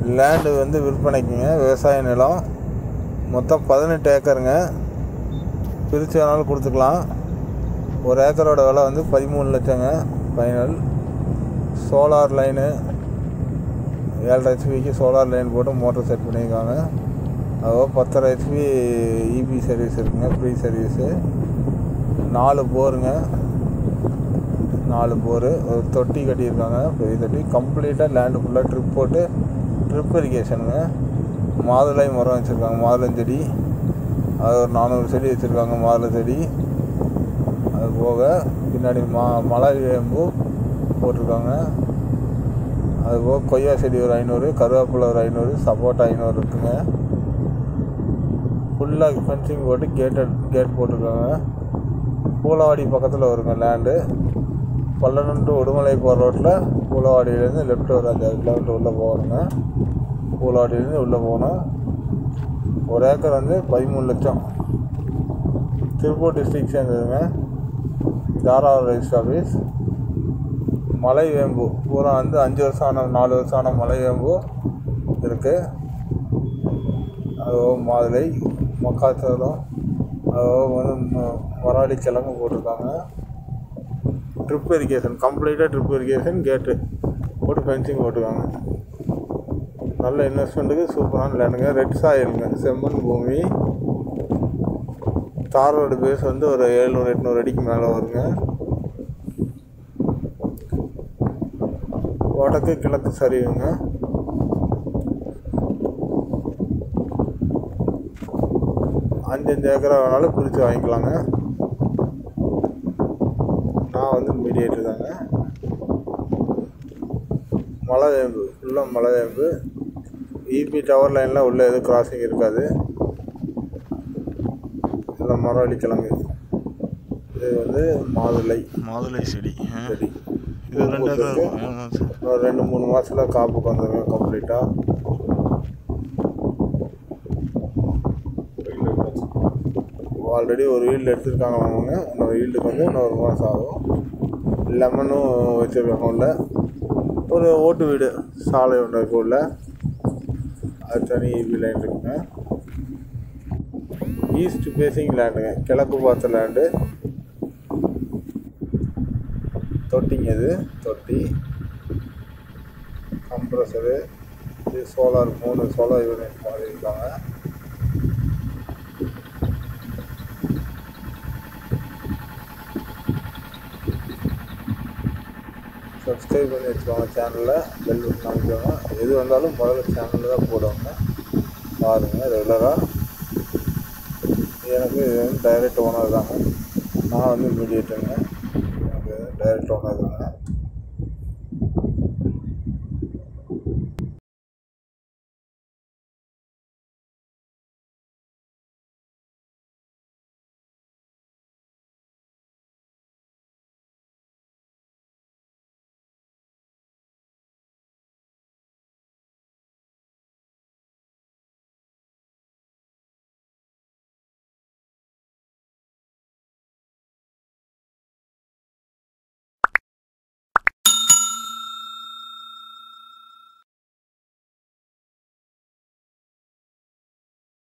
Land வந்து விற்பனைக்குங்க விவசாய நிலம் மொத்தம் பதினெட்டு ஏக்கருங்க பிரித்து வேணாலும் கொடுத்துக்கலாம் ஒரு ஏக்கரோட விலை வந்து பதிமூணு லட்சங்க ஃபைனல் சோலார் லைனு ஏழரை ஹெச்பிக்கு சோலார் லைன் போட்டு மோட்டர் செட் பண்ணியிருக்காங்க அதுவும் பத்தரை ஹெச்பி இபி சர்வீஸ் இருக்குங்க ஃப்ரீ சர்வீஸு நாலு போருங்க நாலு போரு ஒரு தொட்டி கட்டியிருக்காங்க பெரிய தொட்டி கம்ப்ளீட்டாக லேண்டு ஃபுல்லாக ட்ரிப் போட்டு ட்ரிப் இரிகேஷனுங்க மாதுளை மரம் வச்சுருக்காங்க மாதுளஞ்செடி அது ஒரு நானூறு செடி வச்சுருக்காங்க மாதுளை செடி அது போக பின்னாடி மா மலை வேம்பு போட்டிருக்காங்க அது போக கொய்யா செடி ஒரு ஐநூறு கருவேப்பிலை ஒரு ஐநூறு சப்போட்டா ஐநூறு இருக்குங்க ஃபுல்லாக ஃபென்சிங் போட்டு கேட்டட் கேட் போட்டிருக்காங்க பூலவாடி பக்கத்தில் வருங்க லேண்டு பல்லடம் டு உடுமலை போகிற ரோட்டில் பூலவாடியிலேருந்து லெஃப்ட் ஒரு அஞ்சாறு கிலோமீட்டர் உள்ளே போகணுங்க பூலவாடியிலேருந்து உள்ளே போகணும் ஒரு ஏக்கர் வந்து பதிமூணு லட்சம் திருப்பூர் டிஸ்ட்ரிக்ட் சேர்ந்ததுங்க தாராவரம் ரெஜிஸ்டர் ஆஃபீஸ் மலை வேம்பு பூரா வந்து அஞ்சு வருஷம் ஆன நாலு வருஷம் ஆன மலை வேம்பு இருக்குது அது மாதுளை மக்காச்சோளம் அது வந்து ம- வராளி கிழங்கு போட்டிருக்காங்க ட்ரிப் இரிகேஷன் கம்ப்ளீட்டாக ட்ரிப் இரிகேஷன் கேட்டு போட்டு ஃபென்சிங் போட்டிருக்காங்க நல்ல இன்வெஸ்ட்மெண்ட்டுக்கு சூப்பரான லேண்டுங்க ரெட் சாயிலுங்க செம்மண் பூமி தார் ரோடு பேஸ் வந்து ஒரு எழுநூறு எட்நூறு அடிக்கு மேலே வருங்க வடக்கு கிழக்கு சரிவுங்க அஞ்சஞ்சு ஏக்கரா வேணாலும் பிரித்து வாங்கிக்கலாங்க நான் வந்து மீடியேட்டர் தாங்க மலை வேம்பு ஃபுல்லாக மலை வேம்பு இபி டவர் லைனில் உள்ள எதுவும் கிராசிங் இருக்காது இதெல்லாம் மரவள்ளி கிழங்கு இது வந்து மாதுளை மாதுளை செடி ஆ. செடி இது ரெண்டு ஏக்கர் இருக்கும் ஆ, சரி. ஒரு ரெண்டு மூணு மாதத்தில் காப்புக்கு வந்துருங்க கம்ப்ளீட்டாக ஆல்ரெடி ஒரு ஈல்டு எடுத்துருக்காங்க அவங்க இன்னொரு ஈல்டுக்கு வந்து இன்னொரு மாதம் ஆகும் லெமனும் வச்சுருக்காங்க உள்ள ஒரு ஓட்டு வீடு சாலை ஒன்று இருக்கு உள்ள அது தனி ஈபி லைன் இருக்குங்க ஈஸ்ட் ஃபேஸிங் லேண்டுங்க கிழக்கு பார்த்த லேண்டு தொட்டிங்க இது தொட்டி கம்ப்ரஸரு இது சோலார் மூணு சோலார் யூனிட் மாதிரி இருக்காங்க சப்ஸ்கிரைப் பண்ணி வச்சுக்கோங்க சேனலில் பெல் பட்டன் அமைக்கோங்க எது வந்தாலும் முதல்ல சேனலில் தான் போடுவாங்க பாருங்கள் ரெகுலராக எனக்கு இது வந்து டைரக்ட் ஓனர் தாங்க நான் வந்து மீடியேட்டருங்க எனக்கு டைரக்ட் ஓனர் தாங்க